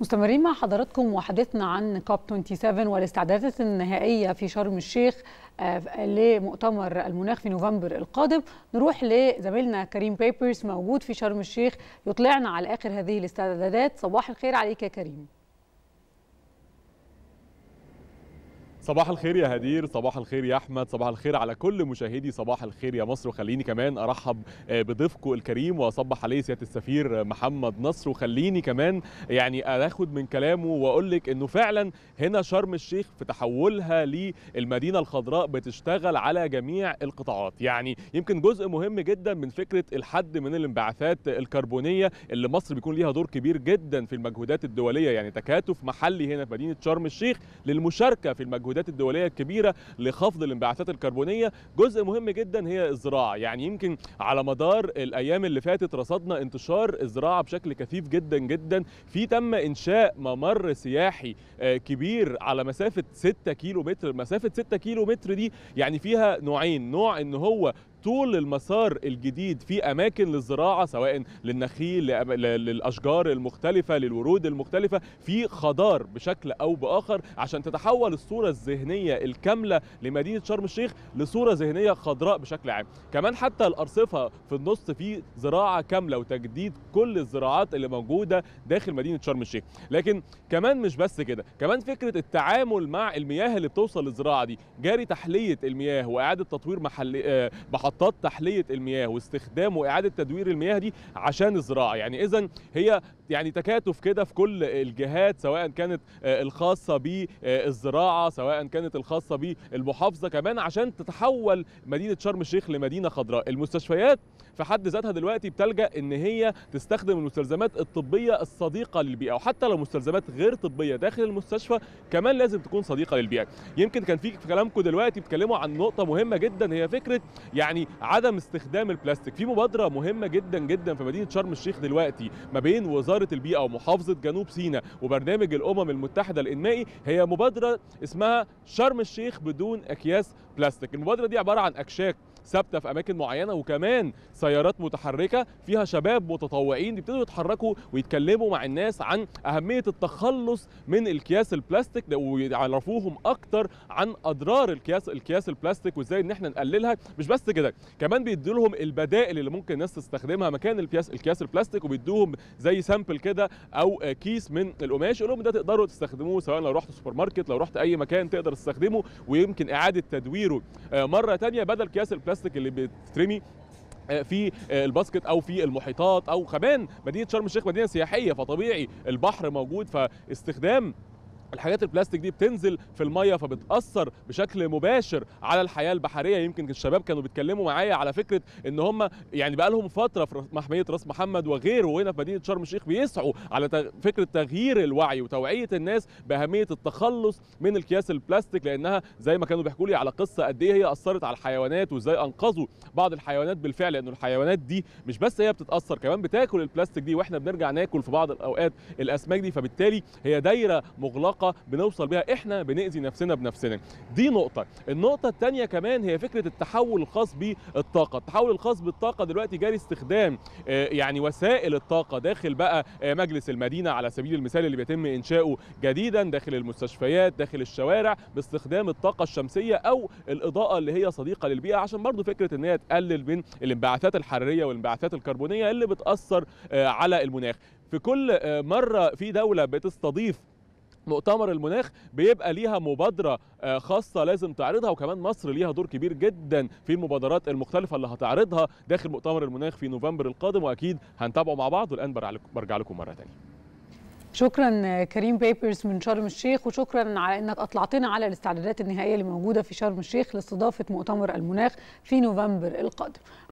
مستمرين مع حضراتكم وحديثنا عن كوب 27 والاستعدادات النهائيه في شرم الشيخ لمؤتمر المناخ في نوفمبر القادم نروح لزميلنا كريم بيبرز موجود في شرم الشيخ يطلعنا على اخر هذه الاستعدادات صباح الخير عليك يا كريم صباح الخير يا هدير صباح الخير يا احمد صباح الخير على كل مشاهدي صباح الخير يا مصر وخليني كمان ارحب بضيفكم الكريم واصبح عليه سياده السفير محمد نصر وخليني كمان يعني اخد من كلامه واقول لك انه فعلا هنا شرم الشيخ في تحولها للمدينه الخضراء بتشتغل على جميع القطاعات يعني يمكن جزء مهم جدا من فكره الحد من الانبعاثات الكربونيه اللي مصر بيكون ليها دور كبير جدا في المجهودات الدوليه يعني تكاتف محلي هنا في مدينه شرم الشيخ للمشاركه في المجهودات المجهودات الدوليه الكبيره لخفض الانبعاثات الكربونيه جزء مهم جدا هي الزراعه يعني يمكن على مدار الايام اللي فاتت رصدنا انتشار الزراعه بشكل كثيف جدا جدا في تم انشاء ممر سياحي كبير على مسافه 6 كيلو متر مسافه 6 كيلو متر دي يعني فيها نوعين نوع ان هو طول المسار الجديد في اماكن للزراعه سواء للنخيل للاشجار المختلفه للورود المختلفه في خضار بشكل او باخر عشان تتحول الصوره الذهنيه الكامله لمدينه شرم الشيخ لصوره ذهنيه خضراء بشكل عام كمان حتى الارصفه في النص في زراعه كامله وتجديد كل الزراعات اللي موجوده داخل مدينه شرم الشيخ لكن كمان مش بس كده كمان فكره التعامل مع المياه اللي بتوصل للزراعه دي جاري تحليه المياه واعاده تطوير محل محطات تحليه المياه واستخدام واعاده تدوير المياه دي عشان الزراعه يعني اذا هي يعني تكاتف كده في كل الجهات سواء كانت الخاصه بالزراعه سواء كانت الخاصه بالمحافظه كمان عشان تتحول مدينه شرم الشيخ لمدينه خضراء المستشفيات في حد ذاتها دلوقتي بتلجا ان هي تستخدم المستلزمات الطبيه الصديقه للبيئه وحتى لو مستلزمات غير طبيه داخل المستشفى كمان لازم تكون صديقه للبيئه يمكن كان في كلامكم دلوقتي بتتكلموا عن نقطه مهمه جدا هي فكره يعني عدم استخدام البلاستيك في مبادره مهمه جدا جدا في مدينه شرم الشيخ دلوقتي ما بين وزاره البيئه ومحافظه جنوب سيناء وبرنامج الامم المتحده الانمائي هي مبادره اسمها شرم الشيخ بدون اكياس بلاستيك المبادره دي عباره عن اكشاك ثابته في اماكن معينه وكمان سيارات متحركه فيها شباب متطوعين يبتدوا يتحركوا ويتكلموا مع الناس عن اهميه التخلص من الكياس البلاستيك ويعرفوهم اكتر عن اضرار الكياس الكياس البلاستيك وازاي ان احنا نقللها مش بس كده كمان بيدوا لهم البدائل اللي ممكن الناس تستخدمها مكان الكياس الكياس البلاستيك وبيدوهم زي سامبل كده او كيس من القماش يقول لهم ده تقدروا تستخدموه سواء لو رحت سوبر ماركت لو رحت اي مكان تقدر تستخدمه ويمكن اعاده تدويره مره ثانيه بدل كياس البلاستيك اللي بتترمي في الباسكت او في المحيطات او كمان مدينه شرم الشيخ مدينه سياحيه فطبيعي البحر موجود فاستخدام الحاجات البلاستيك دي بتنزل في الميه فبتاثر بشكل مباشر على الحياه البحريه يمكن الشباب كانوا بيتكلموا معايا على فكره ان هم يعني بقى لهم فتره في محميه راس محمد وغيره هنا في مدينه شرم الشيخ بيسعوا على فكره تغيير الوعي وتوعيه الناس باهميه التخلص من الكياس البلاستيك لانها زي ما كانوا بيحكوا لي على قصه قد ايه هي اثرت على الحيوانات وازاي انقذوا بعض الحيوانات بالفعل لانه الحيوانات دي مش بس هي بتتاثر كمان بتاكل البلاستيك دي واحنا بنرجع ناكل في بعض الاوقات الاسماك دي فبالتالي هي دايره مغلقه بنوصل بيها احنا بنأذي نفسنا بنفسنا دي نقطة النقطة الثانية كمان هي فكرة التحول الخاص بالطاقة التحول الخاص بالطاقة دلوقتي جاري استخدام يعني وسائل الطاقة داخل بقى مجلس المدينة على سبيل المثال اللي بيتم إنشاؤه جديدا داخل المستشفيات داخل الشوارع باستخدام الطاقة الشمسية أو الإضاءة اللي هي صديقة للبيئة عشان برضو فكرة إن هي تقلل من الانبعاثات الحرارية والانبعاثات الكربونية اللي بتأثر على المناخ في كل مرة في دولة بتستضيف مؤتمر المناخ بيبقى ليها مبادرة خاصة لازم تعرضها وكمان مصر ليها دور كبير جدا في المبادرات المختلفة اللي هتعرضها داخل مؤتمر المناخ في نوفمبر القادم وأكيد هنتابعه مع بعض والآن برجع لكم مرة تانية شكرا كريم بيبرز من شرم الشيخ وشكرا على انك اطلعتنا على الاستعدادات النهائيه اللي موجوده في شرم الشيخ لاستضافه مؤتمر المناخ في نوفمبر القادم